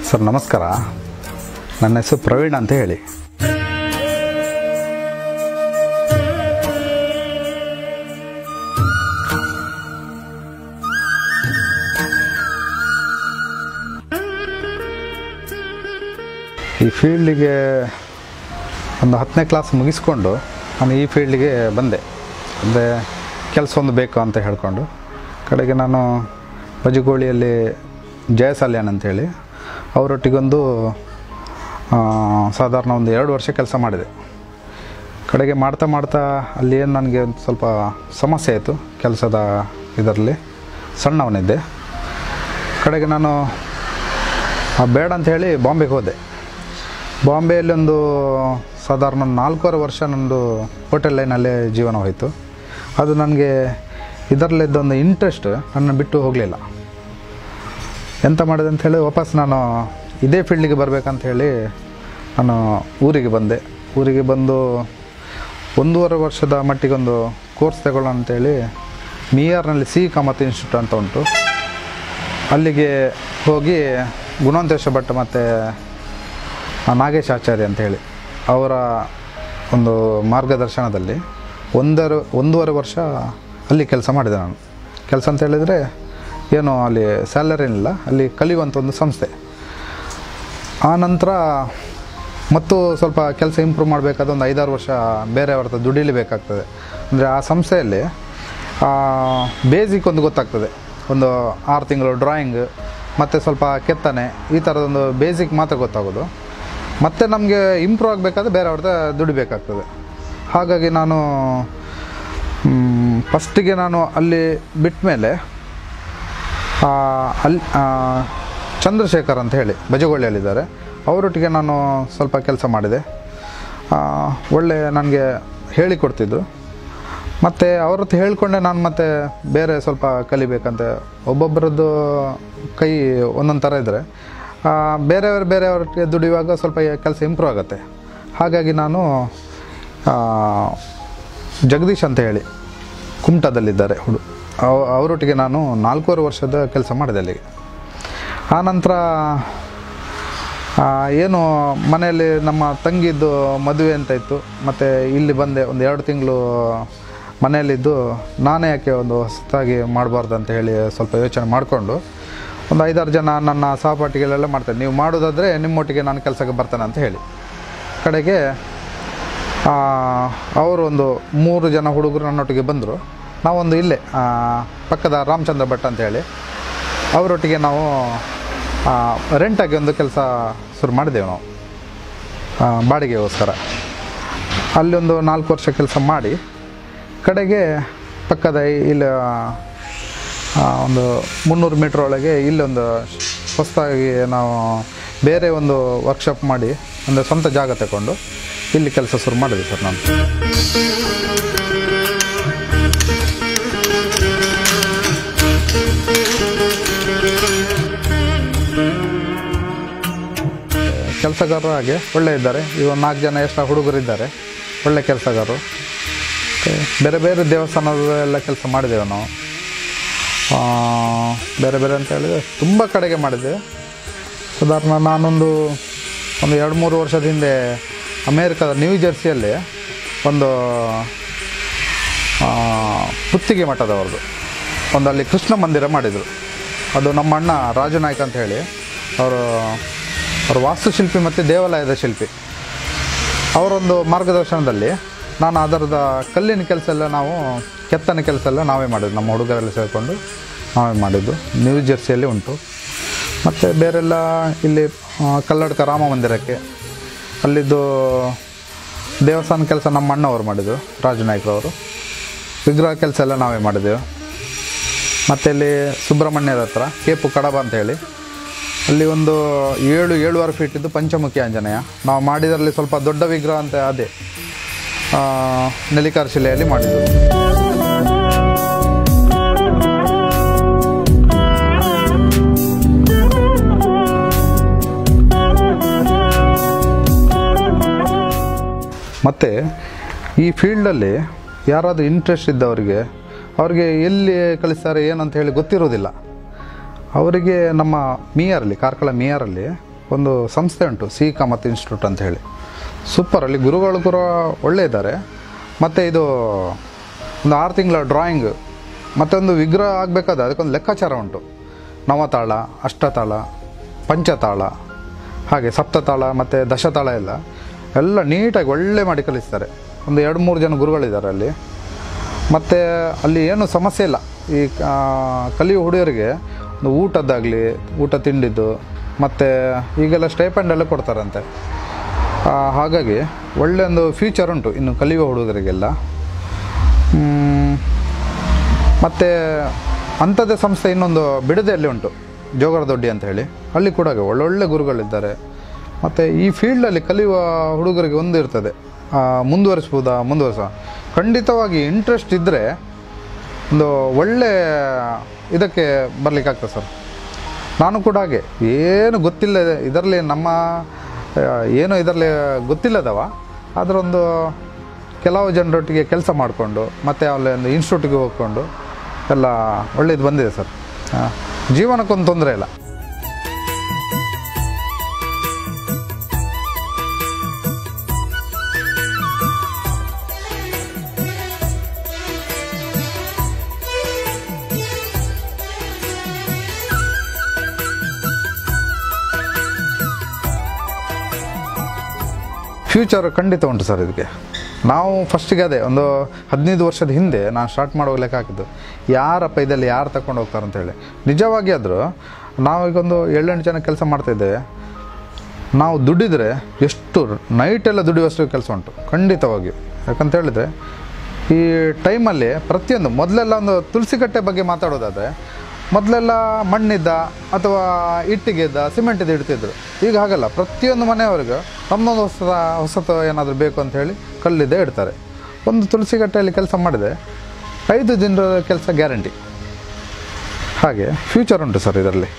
sir ನಮಸ್ಕಾರ ನನ್ನ ಹೆಸರು ಪ್ರವೀಣ್ ಅಂತ ಹೇಳಿ ಈ ಫೀಲ್ಡಿಗೆ ಒಂದು ಹತ್ತನೇ ಕ್ಲಾಸ್ ಮುಗಿಸ್ಕೊಂಡು ನಾನು ಈ ಫೀಲ್ಡಿಗೆ ಬಂದೆ ಅಂದರೆ ಕೆಲಸ ಒಂದು ಬೇಕು ಅಂತ ಹೇಳ್ಕೊಂಡು ಕಡೆಗೆ ನಾನು ಬಜಗೋಳಿಯಲ್ಲಿ ಜಯಸಾಲ್ಯಾನ್ ಅಂತೇಳಿ ಅವರೊಟ್ಟಿಗೊಂದು ಆ, ಸಾಧಾರಣ ಒಂದು ಎರಡು ವರ್ಷ ಕೆಲಸ ಮಾಡಿದೆ ಕಡೆಗೆ ಮಾಡ್ತಾ ಮಾಡ್ತಾ ಅಲ್ಲಿ ಏನು ನನಗೆ ಒಂದು ಸ್ವಲ್ಪ ಸಮಸ್ಯೆ ಆಯಿತು ಕೆಲಸದ ಇದರಲ್ಲಿ ಸಣ್ಣವನಿದ್ದೆ ಕಡೆಗೆ ನಾನು ಆ, ಬೇಡ ಅಂತ ಹೇಳಿ ಬಾಂಬೆಗೆ ಹೋದೆ ಬಾಂಬೆಯಲ್ಲಿ ಒಂದು ಸಾಧಾರಣ ಒಂದು ನಾಲ್ಕೂವರೆ ವರ್ಷ ನನ್ನದು ಹೋಟೆಲ್ ಲೈನಲ್ಲೇ ಜೀವನ ಹೋಯಿತು ಅದು ನನಗೆ ಇದರಲ್ಲಿದ್ದೊಂದು ಇಂಟ್ರೆಸ್ಟ್ ನನ್ನ ಬಿಟ್ಟು ಹೋಗಲಿಲ್ಲ ಎಂತ ಮಾಡಿದೆ ಅಂತ ಹೇಳಿ ವಾಪಸ್ ನಾನು ಇದೇ ಫೀಲ್ಡಿಗೆ ಬರಬೇಕಂತ ಹೇಳಿ ನಾನು ಊರಿಗೆ ಬಂದೆ ಊರಿಗೆ ಬಂದು ಒಂದೂವರೆ ವರ್ಷದ ಮಟ್ಟಿಗೊಂದು ಕೋರ್ಸ್ ತಗೊಳ್ಳೋಣ ಅಂತೇಳಿ ಮಿಯಾರ್ನಲ್ಲಿ ಸಿ ಕಾಮತ್ ಇನ್ಸ್ಟಿಟ್ಯೂಟ್ ಅಂತ ಉಂಟು ಅಲ್ಲಿಗೆ ಹೋಗಿ ಗುಣವಂತೇಶ ಭಟ್ ಮತ್ತು ನಾಗೇಶ್ ಆಚಾರ್ಯ ಅಂತ ಹೇಳಿ ಅವರ ಒಂದು ಮಾರ್ಗದರ್ಶನದಲ್ಲಿ ಒಂದರ ಒಂದೂವರೆ ವರ್ಷ ಅಲ್ಲಿ ಕೆಲಸ ಮಾಡಿದೆ ನಾನು ಕೆಲಸ ಅಂತ ಹೇಳಿದರೆ ಏನು ಅಲ್ಲಿ ಸ್ಯಾಲರಿ ಏನಿಲ್ಲ ಅಲ್ಲಿ ಕಲಿಯುವಂಥ ಒಂದು ಸಂಸ್ಥೆ ಆ ನಂತರ ಮತ್ತು ಸ್ವಲ್ಪ ಕೆಲಸ ಇಂಪ್ರೂವ್ ಮಾಡಬೇಕಾದ ಒಂದು ಐದಾರು ವರ್ಷ ಬೇರೆಯವ್ರ ಹತ್ರ ದುಡಿಲೇಬೇಕಾಗ್ತದೆ ಅಂದರೆ ಆ ಸಂಸ್ಥೆಯಲ್ಲಿ ಬೇಸಿಕ್ ಒಂದು ಗೊತ್ತಾಗ್ತದೆ ಒಂದು ಆರು ತಿಂಗಳು ಡ್ರಾಯಿಂಗ್ ಮತ್ತು ಸ್ವಲ್ಪ ಕೆತ್ತನೆ ಈ ಥರದೊಂದು ಬೇಸಿಕ್ ಮಾತ್ರ ಗೊತ್ತಾಗೋದು ಮತ್ತು ನಮಗೆ ಇಂಪ್ರೂವ್ ಆಗಬೇಕಾದ್ರೆ ಬೇರೆಯವ್ರ ಹತ್ರ ದುಡಿಬೇಕಾಗ್ತದೆ ಹಾಗಾಗಿ ನಾನು ಫಸ್ಟಿಗೆ ನಾನು ಅಲ್ಲಿ ಬಿಟ್ಟ ಮೇಲೆ ಅಲ್ಲಿ ಚಂದ್ರಶೇಖರ್ ಅಂತ ಹೇಳಿ ಬಜಗೊಳ್ಳಿಯಲ್ಲಿದ್ದಾರೆ ಅವರೊಟ್ಟಿಗೆ ನಾನು ಸ್ವಲ್ಪ ಕೆಲಸ ಮಾಡಿದೆ ಆ, ಒಳ್ಳೆ ನನಗೆ ಹೇಳಿಕೊಡ್ತಿದ್ರು ಮತ್ತು ಅವ್ರ ಹತ್ರ ಹೇಳ್ಕೊಂಡೆ ನಾನು ಮತ್ತೆ ಬೇರೆ ಸ್ವಲ್ಪ ಕಲಿಬೇಕಂತ ಒಬ್ಬೊಬ್ಬರದ್ದು ಕೈ ಒಂದೊಂದು ಥರ ಇದ್ದರೆ ಬೇರೆಯವರು ಬೇರೆಯವ್ರಿಗೆ ದುಡಿಯುವಾಗ ಸ್ವಲ್ಪ ಕೆಲಸ ಇಂಪ್ರೂವ್ ಆಗುತ್ತೆ ಹಾಗಾಗಿ ನಾನು ಆ, ಜಗದೀಶ್ ಅಂತ ಹೇಳಿ ಕುಮಟದಲ್ಲಿದ್ದಾರೆ ಹುಡು ಅವ ಅವರೊಟ್ಟಿಗೆ ನಾನು ನಾಲ್ಕೂವರೆ ವರ್ಷದ ಕೆಲಸ ಮಾಡಿದೆ ಅಲ್ಲಿಗೆ ಆನಂತರ ಆ, ಏನು ಮನೆಯಲ್ಲಿ ನಮ್ಮ ತಂಗಿದ್ದು ಮದುವೆ ಅಂತ ಇತ್ತು ಮತ್ತು ಇಲ್ಲಿ ಬಂದೆ ಒಂದು ಎರಡು ತಿಂಗಳು ಮನೆಯಲ್ಲಿದ್ದು ನಾನೇ ಯಾಕೆ ಒಂದು ಹೊಸದಾಗಿ ಮಾಡಬಾರ್ದು ಅಂತ ಹೇಳಿ ಸ್ವಲ್ಪ ಯೋಚನೆ ಮಾಡಿಕೊಂಡು ಒಂದು ಐದಾರು ಜನ ನನ್ನ ಸಹಪಾಠಿಗಳೆಲ್ಲ ಮಾಡ್ತಾರೆ ನೀವು ಮಾಡೋದಾದರೆ ನಿಮ್ಮೊಟ್ಟಿಗೆ ನಾನು ಕೆಲಸಕ್ಕೆ ಬರ್ತೇನೆ ಅಂತ ಹೇಳಿ ಕಡೆಗೆ ಆ, ಅವರು ಒಂದು ಮೂರು ಜನ ಹುಡುಗರು ನನ್ನೊಟ್ಟಿಗೆ ಬಂದರು ನಾವೊಂದು ಇಲ್ಲೇ ಆ, ಪಕ್ಕದ ರಾಮಚಂದ್ರ ಭಟ್ ಅಂತ ಹೇಳಿ ಅವರೊಟ್ಟಿಗೆ ನಾವು ಆ, ರೆಂಟಾಗಿ ಒಂದು ಕೆಲಸ ಶುರು ಮಾಡಿದೆವು ನಾವು ಆ, ಬಾಡಿಗೆಗೋಸ್ಕರ ಅಲ್ಲಿ ಒಂದು ನಾಲ್ಕು ವರ್ಷ ಕೆಲಸ ಮಾಡಿ ಕಡೆಗೆ ಪಕ್ಕದ ಇಲ್ಲಿ ಆ, ಒಂದು ಮುನ್ನೂರು ಮೀಟ್ರ್ ಒಳಗೆ ಇಲ್ಲೊಂದು ಹೊಸದಾಗಿ ನಾವು ಬೇರೆ ಒಂದು ವರ್ಕ್ಶಾಪ್ ಮಾಡಿ ಅಂದರೆ ಸ್ವಂತ ಜಾಗ ತಗೊಂಡು ಇಲ್ಲಿ ಕೆಲಸ ಶುರು ಮಾಡಿದೆ ಸರ್ ನಾನು ಕೆಲಸಗಾರರು ಹಾಗೆ ಒಳ್ಳೆ ಇದ್ದಾರೆ ಈಗ ನಾಲ್ಕು ಜನ ಎಷ್ಟು ಹುಡುಗರಿದ್ದಾರೆ ಒಳ್ಳೆ ಕೆಲಸಗಾರರು ಮತ್ತೆ ಬೇರೆ ಬೇರೆ ದೇವಸ್ಥಾನದೆಲ್ಲ ಕೆಲಸ ಮಾಡಿದ್ದೇವೆ ನಾವು ಆ, ಬೇರೆ ಬೇರೆ ಅಂತ ಹೇಳಿದರೆ ತುಂಬ ಕಡೆಗೆ ಮಾಡಿದ್ದೇವೆ ಸಾಧಾರಣ ನಾನೊಂದು ಒಂದು ಎರಡು ಮೂರು ವರ್ಷದ ಹಿಂದೆ ಅಮೇರಿಕಾದ ನ್ಯೂ ಜೆರ್ಸಿಯಲ್ಲಿ ಒಂದು ಆ, ಪುತ್ತಿಗೆ ಮಠದವ್ರದ್ದು ಒಂದು ಅಲ್ಲಿ ಕೃಷ್ಣ ಮಂದಿರ ಮಾಡಿದರು ಅದು ನಮ್ಮ ಅಣ್ಣ ರಾಜು ನಾಯ್ಕ ಅಂತ ಹೇಳಿ ಅವರು ಅವರು ವಾಸ್ತುಶಿಲ್ಪಿ ಮತ್ತು ದೇವಾಲಯದ ಶಿಲ್ಪಿ ಅವರೊಂದು ಮಾರ್ಗದರ್ಶನದಲ್ಲಿ ನಾನು ಅದರದ ಕಲ್ಲಿನ ಕೆಲಸ ಎಲ್ಲ ನಾವು ಕೆತ್ತನೆ ಕೆಲಸ ಎಲ್ಲ ನಾವೇ ಮಾಡಿದ್ದು ನಮ್ಮ ಹುಡುಗರೆಲ್ಲ ಸೇರಿಕೊಂಡು ನಾವೇ ಮಾಡಿದ್ದು ನ್ಯೂ ಜೆರ್ಸಿಯಲ್ಲಿ ಉಂಟು ಮತ್ತು ಬೇರೆಲ್ಲ ಇಲ್ಲಿ ಆ, ಕಲ್ಲಡ್ಕ ರಾಮ ಮಂದಿರಕ್ಕೆ ಅಲ್ಲಿದ್ದು ದೇವಸ್ಥಾನ ಕೆಲಸ ನಮ್ಮ ಅಣ್ಣವರು ಮಾಡಿದರು ರಾಜು ನಾಯ್ಕರವರು ವಿಗ್ರಹ ಕೆಲಸ ಎಲ್ಲ ನಾವೇ ಮಾಡಿದ್ದೆವು ಮತ್ತು ಇಲ್ಲಿ ಸುಬ್ರಹ್ಮಣ್ಯದ ಹತ್ರ ಕೇಪು ಕಡಬ ಅಂತ ಹೇಳಿ ಅಲ್ಲಿ ಒಂದು ಏಳು ಏಳುವರೆ ಫೀಟ್ ಇದ್ದು ಪಂಚಮುಖಿ ಆಂಜನೇಯ ನಾವು ಮಾಡಿದರಲ್ಲಿ ಸ್ವಲ್ಪ ದೊಡ್ಡ ವಿಗ್ರಹ ಅಂತ ಅದೇ ಆ, ನೆಲಿಕಾರ್ ಶಿಲೆಯಲ್ಲಿ ಮಾಡಿದ್ದು ಮತ್ತು ಈ ಫೀಲ್ಡಲ್ಲಿ ಯಾರಾದರೂ ಇಂಟ್ರೆಸ್ಟ್ ಇದ್ದವರಿಗೆ ಅವರಿಗೆ ಎಲ್ಲಿ ಕಳಿಸ್ತಾರೆ ಏನಂತ ಹೇಳಿ ಗೊತ್ತಿರೋದಿಲ್ಲ ಅವರಿಗೆ ನಮ್ಮ ಮಿಯಾರಲ್ಲಿ ಕಾರ್ಕಳ ಮಿಯಾರಲ್ಲಿ ಒಂದು ಸಂಸ್ಥೆ ಉಂಟು ಸಿ ಕಾಮತ್ ಇನ್ಸ್ಟಿಟ್ಯೂಟ್ ಅಂತ ಹೇಳಿ ಸೂಪರ್ ಅಲ್ಲಿ ಗುರುಗಳು ಕೂಡ ಒಳ್ಳೆ ಇದ್ದಾರೆ ಮತ್ತು ಇದು ಒಂದು ಆರು ತಿಂಗಳ ಡ್ರಾಯಿಂಗ್ ಮತ್ತು ಒಂದು ವಿಗ್ರಹ ಆಗಬೇಕಾದ್ರೆ ಅದಕ್ಕೊಂದು ಲೆಕ್ಕಾಚಾರ ಉಂಟು ನವತಾಳ ಅಷ್ಟತಾಳ ಪಂಚತಾಳ ಹಾಗೆ ಸಪ್ತತಾಳ ಮತ್ತು ದಶತಾಳ ಎಲ್ಲ ಎಲ್ಲ ನೀಟಾಗಿ ಒಳ್ಳೆ ಮಾಡಿ ಕಲಿಸ್ತಾರೆ ಒಂದು ಎರಡು ಮೂರು ಜನ ಗುರುಗಳಿದ್ದಾರೆ ಅಲ್ಲಿ ಮತ್ತು ಅಲ್ಲಿ ಏನು ಸಮಸ್ಯೆ ಇಲ್ಲ ಈ ಆ, ಕಲಿಯೋ ಹುಡುಗರಿಗೆ ಒಂದು ಊಟದ್ದಾಗಲಿ ಊಟ ತಿಂಡಿದ್ದು ಮತ್ತು ಈಗೆಲ್ಲ ಸ್ಟೈಪೆಂಡ್ ಎಲ್ಲ ಕೊಡ್ತಾರಂತೆ ಆ, ಹಾಗಾಗಿ ಒಳ್ಳೆ ಒಂದು ಫ್ಯೂಚರ್ ಉಂಟು ಇನ್ನು ಕಲಿಯುವ ಹುಡುಗರಿಗೆಲ್ಲ ಮತ್ತು ಅಂಥದ್ದೇ ಸಂಸ್ಥೆ ಇನ್ನೊಂದು ಬಿಡದೆಯಲ್ಲಿ ಉಂಟು ಜೋಗರ ದೊಡ್ಡಿ ಅಂತ ಹೇಳಿ ಅಲ್ಲಿ ಕೂಡ ಹಾಗೆ ಒಳ್ಳೊಳ್ಳೆ ಗುರುಗಳಿದ್ದಾರೆ ಮತ್ತು ಈ ಫೀಲ್ಡಲ್ಲಿ ಕಲಿಯುವ ಹುಡುಗರಿಗೆ ಒಂದು ಇರ್ತದೆ ಆ, ಮುಂದುವರಿಸ್ಬೋದಾ ಮುಂದುವರಿಸ ಖಂಡಿತವಾಗಿ ಇಂಟ್ರೆಸ್ಟ್ ಇದ್ದರೆ ಒಂದು ಒಳ್ಳೆ ಇದಕ್ಕೆ ಬರಲಿಕ್ಕೆ ಆಗ್ತದೆ ಸರ್ ನಾನು ಕೂಡ ಹಾಗೆ ಏನು ಗೊತ್ತಿಲ್ಲ ಇದರಲ್ಲಿ ನಮ್ಮ ಆ, ಏನು ಇದರಲ್ಲಿ ಗೊತ್ತಿಲ್ಲದವ ಅದರೊಂದು ಕೆಲವು ಜನರೊಟ್ಟಿಗೆ ಕೆಲಸ ಮಾಡಿಕೊಂಡು ಮತ್ತು ಅಲ್ಲಿ ಒಂದು ಇನ್ಸ್ಟಿಟ್ಯೂಟಿಗೆ ಹೋಗ್ಕೊಂಡು ಎಲ್ಲ ಒಳ್ಳೇದು ಬಂದಿದೆ ಸರ್ ಆ, ಜೀವನಕ್ಕೊಂದು ತೊಂದರೆ ಇಲ್ಲ ಫ್ಯೂಚರ್ ಖಂಡಿತ ಉಂಟು ಸರ್ ಇದಕ್ಕೆ ನಾವು ಫಸ್ಟಿಗೆ ಅದೇ ಒಂದು ಹದಿನೈದು ವರ್ಷದ ಹಿಂದೆ ನಾನು ಸ್ಟಾರ್ಟ್ ಮಾಡೋ ಲೆಕ್ಕ ಹಾಕಿದ್ದು ಯಾರಪ್ಪ ಇದರಲ್ಲಿ ಯಾರು ತಗೊಂಡು ಹೋಗ್ತಾರೆ ಅಂತೇಳಿ ನಿಜವಾಗಿ ಆದರೂ ನಾವೀಗ ಒಂದು ಏಳೆಂಟು ಜನ ಕೆಲಸ ಮಾಡ್ತಾಯಿದ್ದೇವೆ ನಾವು ದುಡಿದರೆ ಎಷ್ಟು ನೈಟೆಲ್ಲ ದುಡಿಯುವಷ್ಟು ಕೆಲಸ ಉಂಟು ಖಂಡಿತವಾಗಿಯೂ ಯಾಕಂತ ಹೇಳಿದರೆ ಈ ಟೈಮಲ್ಲಿ ಪ್ರತಿಯೊಂದು ಮೊದಲೆಲ್ಲ ಒಂದು ತುಳಸಿ ಕಟ್ಟೆ ಬಗ್ಗೆ ಮಾತಾಡೋದಾದರೆ ಮೊದಲೆಲ್ಲ ಮಣ್ಣಿದ್ದ ಅಥವಾ ಇಟ್ಟಿಗೆ ಇದ್ದ ಸಿಮೆಂಟ್ ಇದ್ದ ಇಡ್ತಿದ್ರು ಈಗ ಹಾಗಲ್ಲ ಪ್ರತಿಯೊಂದು ಮನೆಯವರಿಗೂ ತಮ್ಮದೊಂದು ಹೊಸ ಹೊಸತು ಏನಾದರೂ ಬೇಕು ಅಂತ ಹೇಳಿ ಕಲ್ಲಿದ್ದೇ ಇಡ್ತಾರೆ ಒಂದು ತುಳಸಿ ಕಟ್ಟೆಯಲ್ಲಿ ಕೆಲಸ ಮಾಡಿದೆ ಐದು ದಿನದ ಕೆಲಸ ಗ್ಯಾರಂಟಿ ಹಾಗೆ ಫ್ಯೂಚರ್ ಉಂಟು ಸರ್ ಇದರಲ್ಲಿ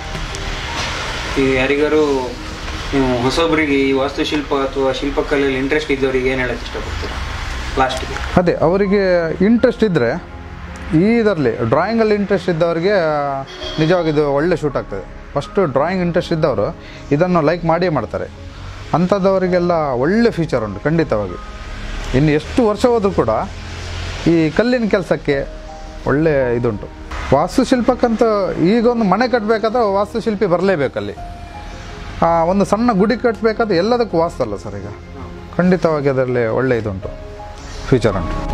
ಈ ಯಾರಿಗಾರು ನೀವು ಹೊಸೊಬ್ಬರಿಗೆ ಈ ವಾಸ್ತುಶಿಲ್ಪ ಅಥವಾ ಶಿಲ್ಪಕಲೆಯಲ್ಲಿ ಇಂಟ್ರೆಸ್ಟ್ ಇದ್ದವರಿಗೆ ಏನು ಹೇಳಕ್ಕೆ ಇಷ್ಟಪಡ್ತೀರಾ ಲಾಸ್ಟ್ಗೆ ಅದೇ ಅವರಿಗೆ ಇಂಟ್ರೆಸ್ಟ್ ಇದ್ದರೆ ಈ ಇದರಲ್ಲಿ ಡ್ರಾಯಿಂಗಲ್ಲಿ ಇಂಟ್ರೆಸ್ಟ್ ಇದ್ದವರಿಗೆ ನಿಜವಾಗಿ ಇದು ಒಳ್ಳೆ ಶೂಟ್ ಆಗ್ತದೆ ಫಸ್ಟು ಡ್ರಾಯಿಂಗ್ ಇಂಟ್ರೆಸ್ಟ್ ಇದ್ದವರು ಇದನ್ನು ಲೈಕ್ ಮಾಡಿಯೇ ಮಾಡ್ತಾರೆ ಅಂಥದ್ದವರಿಗೆಲ್ಲ ಒಳ್ಳೆ ಫ್ಯೂಚರ್ ಉಂಟು ಖಂಡಿತವಾಗಿ ಇನ್ನು ಎಷ್ಟು ವರ್ಷ ಹೋದರೂ ಕೂಡ ಈ ಕಲ್ಲಿನ ಕೆಲಸಕ್ಕೆ ಒಳ್ಳೆ ಇದುಂಟು ವಾಸ್ತುಶಿಲ್ಪಕ್ಕಂತ ಈಗ ಒಂದು ಮನೆ ಕಟ್ಟಬೇಕಾದ್ರೆ ವಾಸ್ತುಶಿಲ್ಪಿ ಬರಲೇಬೇಕಲ್ಲಿ ಆ, ಒಂದು ಸಣ್ಣ ಗುಡಿ ಕಟ್ಟಬೇಕಾದ್ರೆ ಎಲ್ಲದಕ್ಕೂ ವಾಸ್ತು ಅಲ್ಲ ಸರ್ ಈಗ ಖಂಡಿತವಾಗಿ ಅದರಲ್ಲಿ ಒಳ್ಳೆ ಇದುಂಟು ಫ್ಯೂಚರ್ ಉಂಟು